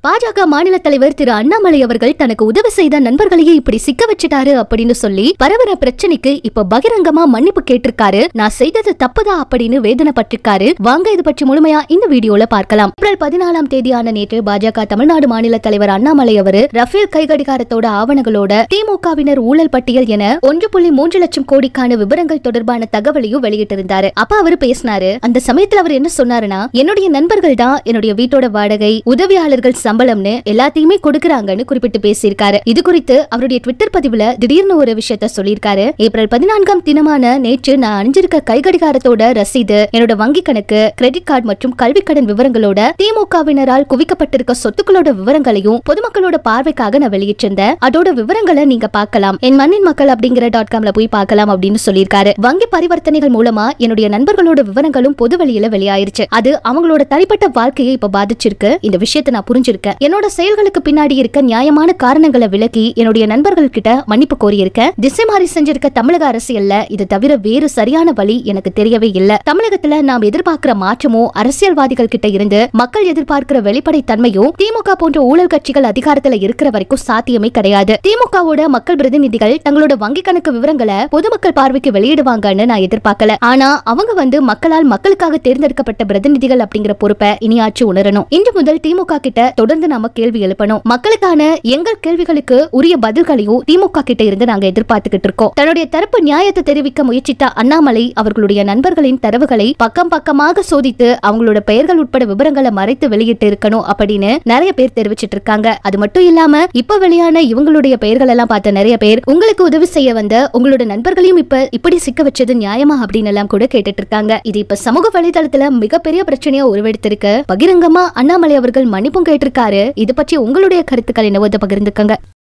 பாஜக மாநில தலைவர் திரு அண்ணாமலை அவர்கள் தனக்கு உதவி செய்த நண்பர்களையே இப்படி சிக்க வச்சுட்டாரு அப்படின்னு சொல்லி பரவர பிரச்சனைக்கு இப்ப பகிரங்கமா மன்னிப்பு கேட்டிருக்காரு நான் செய்தது தப்புதா அப்படின்னு வேதனைப்பட்டிருக்காரு வாங்க இது பற்றி முழுமையா இந்த வீடியோல பார்க்கலாம் ஏப்ரல் பதினாலாம் தேதியான நேற்று பாஜக தமிழ்நாடு மாநில தலைவர் அண்ணாமலை அவர் ரஃபேல் கைகடிகாரத்தோட ஆவணங்களோட திமுகவினர் ஊழல் பட்டியல் என ஒன்று புள்ளி மூன்று லட்சம் கோடிக்கான விவரங்கள் தொடர்பான தகவலையும் வெளியிட்டிருந்தாரு அப்ப அவர் பேசினாரு அந்த சமயத்துல அவர் என்ன சொன்னாருன்னா என்னுடைய நண்பர்கள் தான் என்னுடைய வீட்டோட வாடகை உதவியாளர்கள் சம்பளம்னு எல்லாத்தையுமே கொடுக்கறாங்கன்னு குறிப்பிட்டு பேசியிருக்காரு இது குறித்து அவருடைய ட்விட்டர் பதிவுல திடீர்னு ஒரு விஷயத்த சொல்லியிருக்காரு ஏப்ரல் பதினான்காம் தினமான நேற்று நான் அணிஞ்சிருக்க கைகடிகாரத்தோட ரசீது என்னோட வங்கி கணக்கு கிரெடிட் கார்டு மற்றும் கல்வி கடன் விவரங்களோட திமுகவினரால் குவிக்கப்பட்டிருக்க சொத்துக்களோட விவரங்களையும் பொதுமக்களோட பார்வைக்காக நான் வெளியிட்டிருந்தேன் அதோட விவரங்களை நீங்க பார்க்கலாம் என் மண்ணின் மக்கள் அப்படிங்கிற டாட் காம்ல போய் பார்க்கலாம் அப்படின்னு சொல்லியிருக்காரு வங்கி பரிவர்த்தனைகள் மூலமா என்னுடைய நண்பர்களோட விவரங்களும் பொது வெளியில வெளியாயிருச்சு அது அவங்களோட தனிப்பட்ட வாழ்க்கையை இப்ப பாதிச்சிருக்கு இந்த விஷயத்தை நான் புரிஞ்சிருக்கேன் என்னோட செயல்களுக்கு பின்னாடி இருக்க நியாயமான காரணங்களை விளக்கி என்னுடைய நண்பர்கள் கிட்ட மன்னிப்பு கோரியிருக்கேன் திசை மாறி செஞ்சிருக்க தமிழக அரசியல்ல இது தவிர வேறு சரியான வழி எனக்கு தெரியவே இல்ல தமிழகத்துல நாம் எதிர்பார்க்கிற மாற்றமோ அரசியல்வாதிகள் கிட்ட இருந்து மக்கள் எதிர்பார்க்கிற வெளிப்படை தன்மையும் திமுக போன்ற ஊழல் கட்சிகள் அதிகாரத்துல இருக்கிற வரைக்கும் சாத்தியமே கிடையாது திமுகவோட மக்கள் பிரதிநிதிகள் தங்களோட வங்கி கணக்கு விவரங்களை பொதுமக்கள் பார்வைக்கு வெளியிடுவாங்கன்னு நான் எதிர்பார்க்கல ஆனா அவங்க வந்து மக்களால் மக்களுக்காக தேர்ந்தெடுக்கப்பட்ட பிரதிநிதிகள் அப்படிங்கிற பொறுப்பை இனியாச்சு உணரணும் இன்று முதல் திமுக கிட்ட தொடர்ந்து நாம கேள்வி எழுப்பணும் மக்களுக்கான எங்கள் கேள்விகளுக்கு உரிய பதில்களையும் திமுக கிட்ட இருந்து நாங்க எதிர்பார்த்துக்கிட்டு இருக்கோம் தன்னுடைய தரப்பு நியாயத்தை தெரிவிக்க முயற்சித்த அண்ணாமலை அவர்களுடைய நண்பர்களின் தரவுகளை பக்கம் பக்கமாக சோதித்து அவங்களோட பெயர்கள் உட்பட விவரங்களை மறைத்து வெளியிட்டு இருக்கணும் அப்படின்னு நிறைய பேர் தெரிவிச்சிட்டு இருக்காங்க அது மட்டும் இல்லாம இப்ப வெளியான இவங்களுடைய பெயர்கள் எல்லாம் பார்த்த நிறைய பேர் உங்களுக்கு உதவி செய்ய வந்த உங்களோட நண்பர்களையும் இப்ப இப்படி சிக்க வச்சது நியாயமா அப்படின்னு எல்லாம் கூட கேட்டுட்டு இருக்காங்க இது இப்ப சமூக வலைதளத்துல மிகப்பெரிய பிரச்சனையா உருவெடுத்திருக்கு பகிரங்கமா அண்ணாமலை அவர்கள் மன்னிப்பும் கேட்டிருக்காரு இது பற்றி உங்களுடைய கருத்துக்கள் என்னவோ இதை பகிர்ந்துக்கங்க